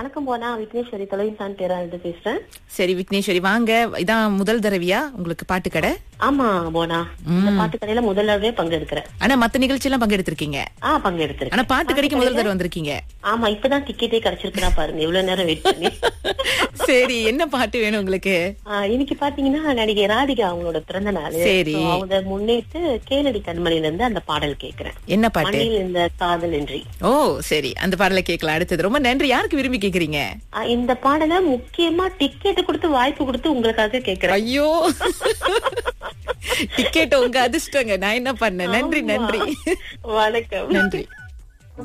வணக்கம் போனா விக்னேஸ்வரி தொலைசான் பேராண்டு பேசுறேன் சரி விக்னேஸ்வரி வாங்க இதான் முதல் தடவையா உங்களுக்கு பாட்டு கடை ஆமா போனா இந்த பாட்டு கடையில முதலாவே பங்கெடுக்கிறேன் ஆனா மத்த நிகழ்ச்சி எல்லாம் பங்கெடுத்திருக்கீங்க ஆ பங்கெடுத்திருக்கேன் ஆனா பாட்டு கடைக்கு முதல் தடவை வந்திருக்கீங்க ஆமா இப்பதான் டிக்கெட்டே கிடைச்சிருக்குறா பாருங்க இவ்வளவு நேரம் வெயிட் பண்ணி சரி என்ன பாட்டு வேணும் உங்களுக்கு ஆ, இன்னைக்கு பாத்தீங்கன்னா நடிகை ராதிகா அவங்களோட பிறந்த நாள் சரி. So, அவங்க முன்னிட்டு கேளடி கண்மணில இருந்து அந்த பாடல் கேக்குறேன் என்ன பாட்டு மண்ணில் இந்த காதல் இன்றி ஓ சரி அந்த பாடலை கேட்கலாம் அடுத்தது ரொம்ப நன்றி யாருக்கு விரும்பி கேக்குறீங்க ஆ, இந்த பாடலை முக்கியமா டிக்கெட் கொடுத்து வாய்ப்பு கொடுத்து உங்களுக்காக கேக்குறேன் ஐயோ டிக்கெட் உங்க அதிர்ஷ்டங்க நான் என்ன பண்ணேன் நன்றி நன்றி வணக்கம் நன்றி